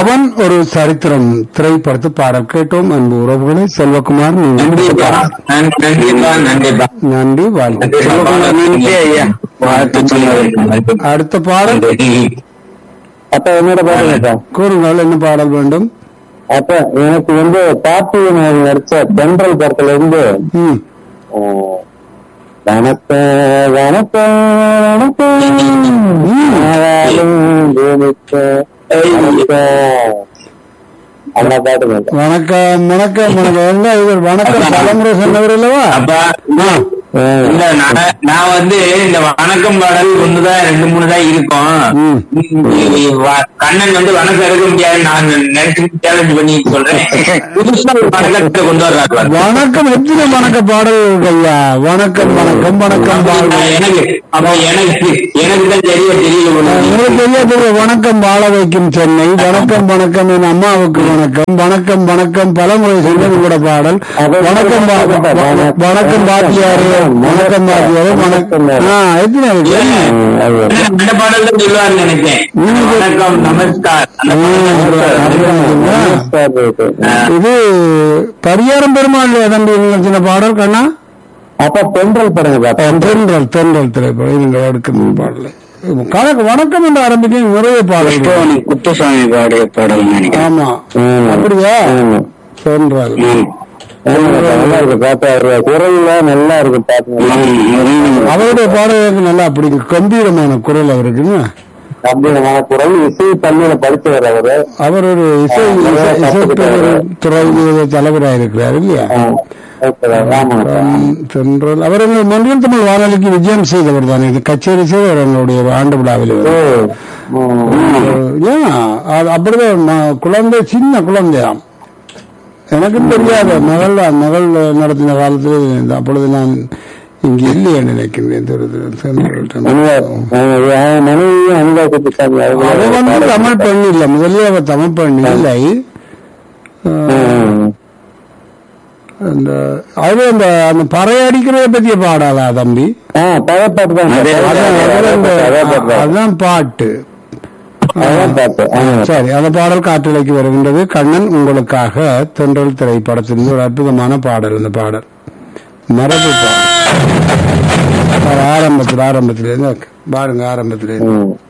அவன் ஒரு சரித்திரம் திரைப்படத்து பாடல் கேட்டோம் அன்பு உறவுகளை செல்வகுமார் நீங்கள் நன்றிப்பா நன்- நன்றிப்பா நன்றிப்பா நன்றி வாழ்த்து நன்றி ஐயா வாழ்த்து சொன்னதற்கு அடுத்த பாடல் நன்றி. அப்ப என்னோட பாருங்க கூறுங்கள் என்ன பாடல் வேண்டும் அப்ப எனக்கு வந்து கார்த்திகன் அவர்கள் நடிச்ச தென்றல் படத்துல இருந்து ம் அஹ், வணக்கம் வணக்கம் வணக்கம் ஆவாலும் பூமிக்கு வணக்கம். அந்த பாட்டு கேட்டேன். வணக்கம் வணக்கம் வணக்கம் என்ன இவர் வணக்கம் தலைமுறை சொன்னவர் அல்லவா அப்பா அஹ், இல்ல நான் நான் வந்து இந்த வணக்கம் பாடல் ஒண்ணுதான் ரெண்டு மூணு தான் இருக்கும் ம். இ- வ- கண்ணன் வந்து வணக்கம் எடுக்க முடியாது நான் நினைச்சு சேலஞ்ச் பண்ணி சொல்றேன் புதுசா ஒரு வணக்கத்தை கொண்டு வர்றாரு வணக்கம் எத்தனை வணக்க பாடல் இருக்கு ஐயா வணக்கம் வணக்கம் வணக்கம் வாழ்க. எனக்கு அப்ப எனக்கு எனக்கு தான் தெரிய தெரியல போல. உங்களுக்கு தெரியாத வணக்கம் வாழ வைக்கும் சென்னை வணக்கம் வணக்கம் என் அம்மாவுக்கு வணக்கம் வணக்கம் வணக்கம் பலமுறை சொன்னது கூட பாடல் வணக்கம் பா- வ- வணக்கம் பாத்தியாரு வணக்கம் பாத்தியாரு வணக்கம் ஆ எத்தனை இருக்கு ஏன்? அது அந்த பாடல் தான் சொல்லுவாருன்னு நினைச்சேன் வணக்கம் நமஸ்கார் அந்த பாடல் தான் சொல்லுவாரு. நமஸ்கார் இருக்கு. இது பரிகாரம் பெருமாள் தம்பி சின்ன பாடல் கண்ணா அப்ப தென்றல் படங்க பாப்பா தென்றல் தென்றல் திரைப்படம் நீங்கள் எடுக்கிற பாடல் கணக்கு வணக்கம் என்று ஆரம்பிக்கும் நிறைய பாடல் குப்புசாமி பாடிய பாடல் நினைக்கிறேன் ஆமா ம். அப்படியா ம். தென்றல் நல்லா இருக்கு பாப்பா அவரு குரல்ல நல்லா இருக்கு பாத்து அவருடைய பாடலுக்கு நல்லா அப்படி கம்பீரமான குரல் அவருக்குங்க கம்பீரமான குரல் இசை பள்ளியில படிச்சவர் அவரு அவர் ஒரு இசை இசை- இசைத்துறை துறை தலைவராக இருக்கிறார் இல்லையா ஆமாங்க ம், தென்றல் அவர் எங்கள் மன்றியம் தமிழ் வானொலிக்கு விஜயம் செய்தவர் தான் இது கச்சேரி செய்தவர் எங்களுடைய ஆண்டு விழாவில் ஓ, ம். ஏன் அது அப்படிதான் ம- குழந்தை சின்ன குழந்தையாம் எனக்கும் தெரியாத மகள் தான் மகள் நடத்தின காலத்தில் இந்த அப்பொழுது நான் இங்கு இல்லையே நினைக்கிறேன் தெரு- தென்றல் தென்றல். மனைவி அவன் மனைவி அனிதா குப்புசாமி அவ அவங்க வந்து தமிழ் பெண் இல்ல முதல்ல அவ தமிழ் பெண் இல்லை ம். அந்த அது அந்த அந்த பறை அடிக்கிறத பத்திய பாடாளா தம்பி ஆ பதப்பாட்டு தான் அதான் அதான் அந்த- பதப்பாட்டு தான். அதான் பாட்டு அதான் பாட்டு ஆமா. சரி அந்த பாடல் காற்றலைக்கு வருகின்றது கண்ணன் உங்களுக்காக தென்றல் திரைப்படத்திலிருந்து ஒரு அற்புதமான பாடல் இந்த பாடல் மரபு பாடல் அது ஆரம்பத்தில் ஆரம்பத்திலிருந்து பாருங்க ஆரம்பத்திலிருந்து ம்.